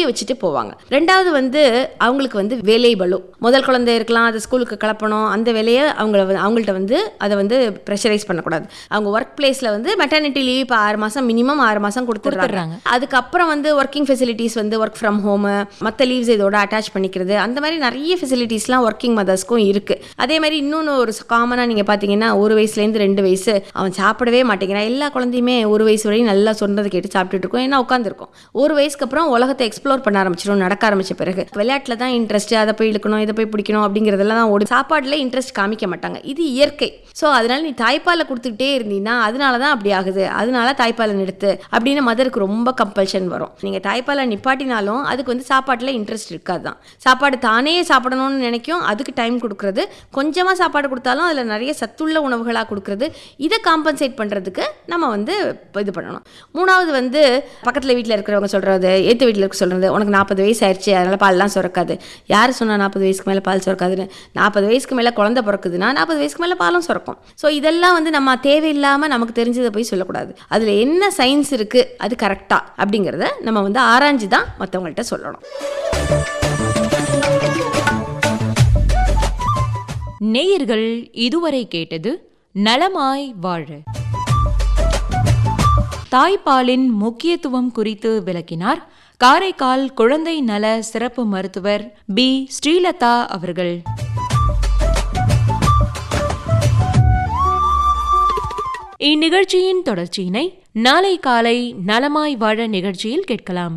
புரிய வச்சுட்டு போவாங்க ரெண்டாவது வந்து அவங்களுக்கு வந்து வேலை பளு முதல் குழந்தை இருக்கலாம் அது ஸ்கூலுக்கு கிளப்பணும் அந்த வேலையை அவங்கள வந்து- அவங்கள்ட்ட வந்து அதை வந்து ப்ரெஷரைஸ் பண்ணக்கூடாது அவங்க ஒர்க் பிளேஸில் வந்து மெட்டர்னிட்டி லீவ் இப்போ ஆறு மாதம் மினிமம் ஆறு மாதம் கொடுத்துட்றாங்க கொடுத்துட்றாங்க. அதுக்கப்புறம் வந்து ஒர்க்கிங் ஃபெசிலிட்டிஸ் வந்து ஒர்க் ஃப்ரம் ஹோமு மற்ற லீவ்ஸ் இதோட அட்டாச் பண்ணிக்கிறது அந்த மாதிரி நிறைய ஃபெசிலிட்டிஸ்லாம் ஒர்க்கிங் மதர்ஸ்க்கும் இருக்குது அதே மாதிரி இன்னொன்று ஒரு காமனாக நீங்கள் பார்த்தீங்கன்னா ஒரு வயசுலேருந்து ரெண்டு வயசு அவன் சாப்பிடவே மாட்டேங்கிறான் எல்லா குழந்தையுமே ஒரு வயசு வரையும் நல்லா சொன்னதை கேட்டு சாப்பிட்டுட்டு இருக்கும் ஏன்னா உட்காந்துருக்கும் ஒரு வயசுக்கு அப்புறம் உலகத்தை எக்ஸ்ப்ளோர் பண்ண ஆரம்பிச்சிடும் நடக்க ஆரம்பிச்ச பிறகு விளையாட்டில் தான் இன்ட்ரெஸ்ட் அதை போய் இழுக்கணும் இதை போய் பிடிக்கணும் அப்படிங்கிறதெல்லாம் தான் ஓடி சாப்பாட்டில் இன்ட்ரெஸ்ட் காமிக்க மாட்டாங்க இது இயற்கை ஸோ அதனால நீ தாய்ப்பாலை கொடுத்துக்கிட்டே இருந்தீங்கன்னா அதனால தான் அப்படி ஆகுது அதனால தாய்ப்பாலை நிறுத்து அப்படின்னு மதருக்கு ரொம்ப கம்பல்ஷன் வரும் நீங்கள் தாய்ப்பாலை நிப்பாட்டினாலும் அதுக்கு வந்து சாப்பாட்டில் இன்ட்ரெஸ்ட் இருக்காது தான் சாப்பாடு தானே சாப்பிடணும்னு நினைக்கும் அதுக்கு டைம் கொடுக்குறது கொஞ்சமாக சாப்பாடு கொடுத்தாலும் அதில் நிறைய சத்துள்ள உணவுகளாக கொடுக்குறது இதை காம்பன்சேட் பண்ணுறதுக்கு நம்ம வந்து இது பண்ணணும் மூணாவது வந்து பக்கத்தில் வீட்டில் இருக்கிறவங்க சொல்கிறது ஏற்ற வீட்டில் இருக்க சொல்கிறது உனக்கு நாற்பது வயசு ஆயிடுச்சு அதனால் பால்லாம் சுரக்காது யார் சொன்னா நாற்பது வயசுக்கு மேலே பால் சுரக்காதுன்னு நாற்பது வயசுக்கு மேலே குழந்தை பிறக்குதுன்னா நாற்பது வயசுக்கு மேலே பாலும் சுரக்கும் ஸோ இதெல்லாம் வந்து நம்ம தேவையில்லாமல் நமக்கு தெரிஞ்சதை போய் சொல்லக்கூடாது அதில் என்ன சயின்ஸ் இருக்குது அது கரெக்டாக அப்படிங்கிறத நம்ம வந்து ஆராய்ஞ்சு தான் மற்றவங்கள்ட்ட சொல்லணும் நேயர்கள் இதுவரை கேட்டது நலமாய் வாழ தாய்ப்பாலின் முக்கியத்துவம் குறித்து விளக்கினார் காரைக்கால் குழந்தை நல சிறப்பு மருத்துவர் பி ஸ்ரீலதா அவர்கள் இந்நிகழ்ச்சியின் தொடர்ச்சியினை நாளை காலை நலமாய் வாழ நிகழ்ச்சியில் கேட்கலாம்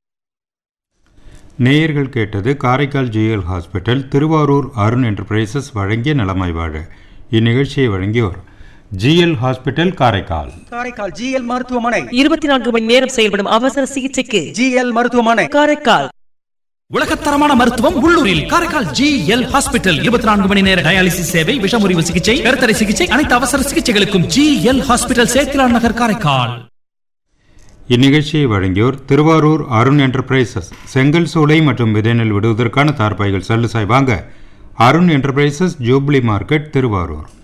நேயர்கள் கேட்டது Karaikal GL hospital Thiruvarur Arun enterprises வழங்கிய நலமாய் வாழ இந்நிகழ்ச்சியை வழங்கியோர் GL hospital Karaikal Karaikal GL மருத்துவமனை இருபத்தி நான்கு மணி நேரம் செயல்படும் அவசர சிகிச்சைக்கு ஜிஎல் மருத்துவமனை காரைக்கால் உலகத்தரமான மருத்துவம் உள்ளூரில் காரைக்கால் ஜி எல் ஹாஸ்பிட்டல் இருபத்தி நான்கு மணி நேர டயாலிசிஸ் சேவை விஷமுறிவு சிகிச்சை கருத்தடை சிகிச்சை அனைத்து அவசர சிகிச்சைகளுக்கும் G L hospital Sethilan Nagar Karaikal இந்நிகழ்ச்சியை வழங்கியோர் திருவாரூர் அருண் என்டர்பிரைசஸ் செங்கல் சூளை மற்றும் விதைநெல் விடுவதற்கான தார்பாய்கள் சல்லுசாய் வாங்க Arun enterprises jubilee market Thiruvarur